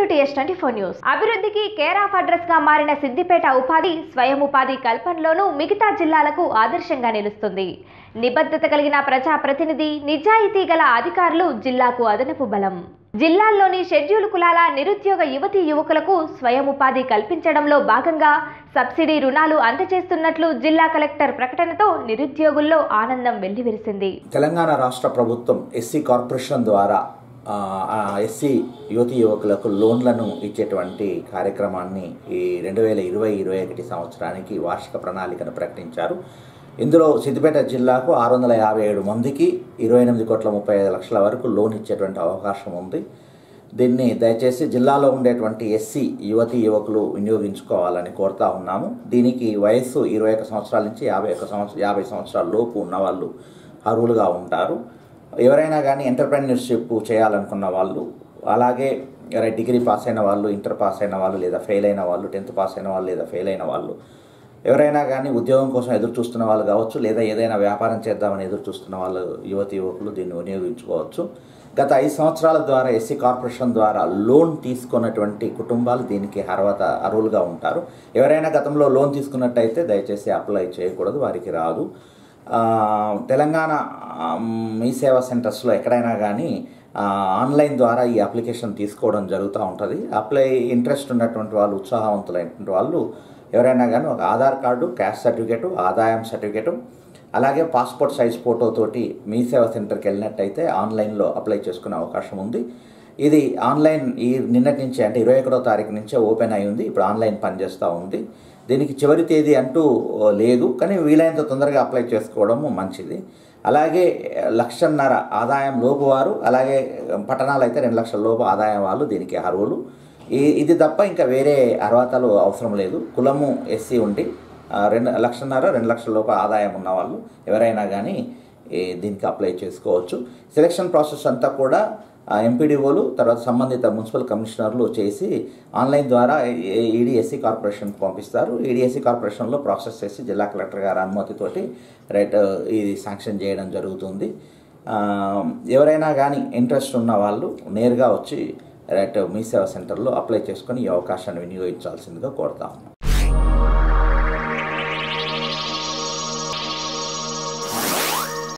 to TS twenty four news అభివృద్ధికి care of address గా మారిన సిద్దిపేట ఉపాధి స్వయం ఉపాధి కల్పనలోనూ మిగతా జిల్లాలకు ఆదర్శంగా నిలుస్తుంది నిబద్ధత కలిగిన ప్రజా ప్రతినిధి నిజాయితీ గల అధికారులు జిల్లాకు అదనపు బలం జిల్లాల్లోని షెడ్యూల్ కులాల నిరుద్యోగ యువతీ యువకులకు స్వయం ఉపాధి కల్పించడంలో భాగంగా సబ్సిడీ రుణాలు అందజేస్తున్నట్లు జిల్లా కలెక్టర్ ప్రకటనతో నిరుద్యోగుల్లో ఆనందం వెల్లివిరిసింది తెలంగాణ రాష్ట్ర ప్రభుత్వం ఎస్సీ కార్పొరేషన్ ద్వారా ఆ, ఆ ఎస్సీ యువతి యువకులకు లోన్లను ఇచ్చేటువంటి కార్యక్రమాన్ని ఈ రెండు వేల ఇరవై ఇరవై ఒకటి సంవత్సరానికి వార్షిక ప్రణాళికను ప్రకటించారు ఇందులో సిద్దిపేట జిల్లాకు ఆరు వందల యాభై ఏడు మందికి ఇరవై ఎనిమిది కోట్ల ముప్పై ఐదు లక్షల వరకు లోన్ ఇచ్చేటువంటి అవకాశం ఉంది దీన్ని దయచేసి జిల్లాలో ఉండేటువంటి ఎస్సీ యువతి యువకులు వినియోగించుకోవాలని కోరుతా ఉన్నాము దీనికి వయస్సు ఇరవై ఒక సంవత్సరాల నుంచి యాభై ఒక సంవత్సరం యాభై సంవత్సరాల లోపు ఉన్న వాళ్ళు అర్హులుగా ఉంటారు ఎవరైనా కానీ ఎంటర్ప్రెన్యూర్షిప్ చేయాలనుకున్న వాళ్ళు అలాగే ఎవరైనా డిగ్రీ పాస్ అయిన వాళ్ళు ఇంటర్ పాస్ అయిన వాళ్ళు లేదా ఫెయిల్ అయిన వాళ్ళు టెన్త్ పాస్ అయిన వాళ్ళు లేదా ఫెయిల్ అయిన వాళ్ళు ఎవరైనా కానీ ఉద్యోగం కోసం ఎదురు చూస్తున్న వాళ్ళు కావచ్చు లేదా ఏదైనా వ్యాపారం చేద్దామని ఎదురు చూస్తున్న వాళ్ళు యువతి యువకులు దీన్ని వినియోగించుకోవచ్చు గత ఐదు సంవత్సరాల ద్వారా ఎస్సీ కార్పొరేషన్ ద్వారా లోన్ తీసుకున్నటువంటి కుటుంబాలు దీనికి అర్హత అర్హులుగా ఉంటారు ఎవరైనా గతంలో లోన్ తీసుకున్నట్టయితే దయచేసి అప్లై చేయకూడదు వారికి రాదు ఆ, తెలంగాణ ఆ, మీ సేవా సెంటర్స్లో ఎక్కడైనా కానీ ఆ, ఆన్లైన్ ద్వారా ఈ అప్లికేషన్ తీసుకోవడం జరుగుతూ ఉంటుంది అప్లై ఇంట్రెస్ట్ ఉన్నటువంటి వాళ్ళు ఉత్సాహవంతులైనటువంటి వాళ్ళు ఎవరైనా కానీ ఒక ఆధార్ కార్డు క్యాస్ట్ సర్టిఫికేటు ఆదాయం సర్టిఫికేటు అలాగే పాస్పోర్ట్ సైజ్ ఫోటోతోటి మీ సేవా సెంటర్కి వెళ్ళినట్టయితే ఆన్లైన్లో అప్లై చేసుకునే అవకాశం ఉంది ఇది ఆన్లైన్ ఈ నిన్నటి నుంచి అంటే ఇరవై ఒకటో తారీఖు నుంచే ఓపెన్ అయి ఉంది ఇప్పుడు ఆన్లైన్ పనిచేస్తూ ఉంది దీనికి చివరి తేదీ అంటూ లేదు కానీ వీలైనంత తొందరగా అప్లై చేసుకోవడము మంచిది అలాగే లక్షన్నర ఆదాయం లోపు వారు అలాగే పట్టణాలు అయితే రెండు లక్షల లోపు ఆదాయం వాళ్ళు దీనికి అర్హులు ఈ ఇది తప్ప ఇంకా వేరే అర్హతలు అవసరం లేదు కులము ఎస్సీ ఉండి ఆ, రెండు లక్షన్నర రెండు లక్షల లోపు ఆదాయం ఉన్న వాళ్ళు ఎవరైనా కానీ ఈ దీనికి అప్లై చేసుకోవచ్చు సెలక్షన్ ప్రాసెస్ అంతా కూడా ఎంపీడీఓలు తర్వాత సంబంధిత మున్సిపల్ కమిషనర్లు చేసి ఆన్లైన్ ద్వారా ఈడీఎస్సీ కార్పొరేషన్కి పంపిస్తారు ఈడీఎస్సీ కార్పొరేషన్లో ప్రాసెస్ చేసి జిల్లా కలెక్టర్ గారి అనుమతితోటి రైట్ ఇది శాంక్షన్ చేయడం జరుగుతుంది ఆ, ఎవరైనా కానీ ఇంట్రెస్ట్ ఉన్న వాళ్ళు నేరుగా వచ్చి రైట్ మీ సేవా సెంటర్లో అప్లై చేసుకొని ఈ అవకాశాన్ని వినియోగించాల్సిందిగా కోరుతా ఉన్నాం